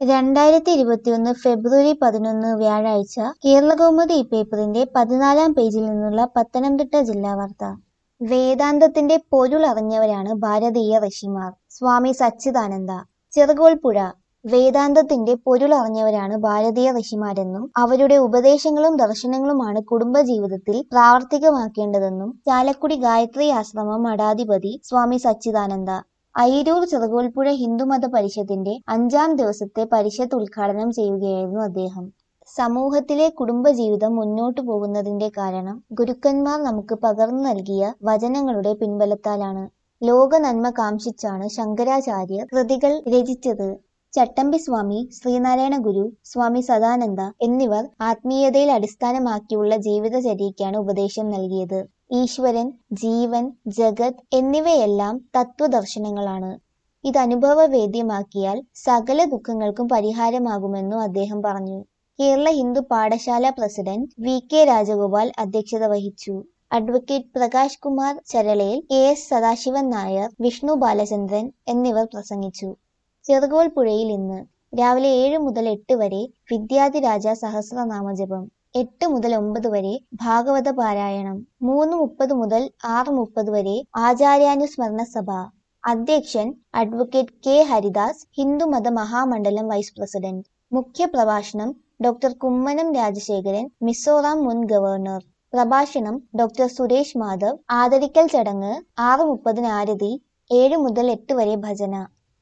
രണ്ടായിരത്തി ഇരുപത്തിയൊന്ന് ഫെബ്രുവരി പതിനൊന്ന് വ്യാഴാഴ്ച കേരളകൗമുദി പേപ്പറിന്റെ പതിനാലാം പേജിൽ നിന്നുള്ള പത്തനംതിട്ട ജില്ലാ വാർത്ത വേദാന്തത്തിന്റെ പൊരുളറിഞ്ഞവരാണ് ഭാരതീയ ഋഷിമാർ സ്വാമി സച്ചിദാനന്ദ ചെറുകോൽപ്പുഴ വേദാന്തത്തിന്റെ പൊരുളറിഞ്ഞവരാണ് ഭാരതീയ ഋഷിമാരെന്നും അവരുടെ ഉപദേശങ്ങളും ദർശനങ്ങളുമാണ് കുടുംബജീവിതത്തിൽ പ്രാവർത്തികമാക്കേണ്ടതെന്നും ചാലക്കുടി ഗായത്രി ആശ്രമം മഠാധിപതി സ്വാമി സച്ചിദാനന്ദ അയിരൂർ ചെറുകോൽപ്പുഴ ഹിന്ദുമത പരിഷത്തിന്റെ അഞ്ചാം ദിവസത്തെ പരിഷത്ത് ഉദ്ഘാടനം ചെയ്യുകയായിരുന്നു അദ്ദേഹം സമൂഹത്തിലെ കുടുംബജീവിതം മുന്നോട്ടു പോകുന്നതിന്റെ കാരണം ഗുരുക്കന്മാർ നമുക്ക് പകർന്നു നൽകിയ വചനങ്ങളുടെ പിൻബലത്താലാണ് ലോക നന്മ കാംക്ഷിച്ചാണ് ശങ്കരാചാര്യർ കൃതികൾ രചിച്ചത് ചട്ടമ്പി സ്വാമി ശ്രീനാരായണ ഗുരു സ്വാമി സദാനന്ദ എന്നിവർ ആത്മീയതയിൽ അടിസ്ഥാനമാക്കിയുള്ള ജീവിതചര്യയ്ക്കാണ് ഉപദേശം നൽകിയത് ഈശ്വരൻ ജീവൻ ജഗത് എന്നിവയെല്ലാം തത്വദർശനങ്ങളാണ് ഇത് അനുഭവവേദ്യമാക്കിയാൽ സകല ദുഃഖങ്ങൾക്കും പരിഹാരമാകുമെന്നും അദ്ദേഹം പറഞ്ഞു Kerala Hindu Pathashala president V K Rajagopal അധ്യക്ഷത വഹിച്ചു അഡ്വക്കേറ്റ് പ്രകാശ് കുമാർ ചരളയിൽ കെ എസ് സദാശിവൻ നായർ വിഷ്ണു ബാലചന്ദ്രൻ എന്നിവർ പ്രസംഗിച്ചു ചെറുകോൽപ്പുഴയിൽ ഇന്ന് രാവിലെ ഏഴ് മുതൽ എട്ട് വരെ വിദ്യാധിരാജ സഹസ്രനാമജപം എട്ട് മുതൽ ഒമ്പത് വരെ ഭാഗവത പാരായണം മൂന്ന് മുപ്പത് മുതൽ ആറ് മുപ്പത് വരെ ആചാര്യാനുസ്മരണ സഭ അധ്യക്ഷൻ അഡ്വക്കേറ്റ് കെ ഹരിദാസ് ഹിന്ദുമത മഹാമണ്ഡലം വൈസ് പ്രസിഡന്റ് മുഖ്യ പ്രഭാഷണം ഡോക്ടർ കുമ്മനം രാജശേഖരൻ മിസോറാം മുൻ ഗവർണർ പ്രഭാഷണം ഡോക്ടർ സുരേഷ് മാധവ് ആദരിക്കൽ ചടങ്ങ് ആറ് മുപ്പതിന് ആരതി ഏഴ് മുതൽ എട്ട് വരെ ഭജന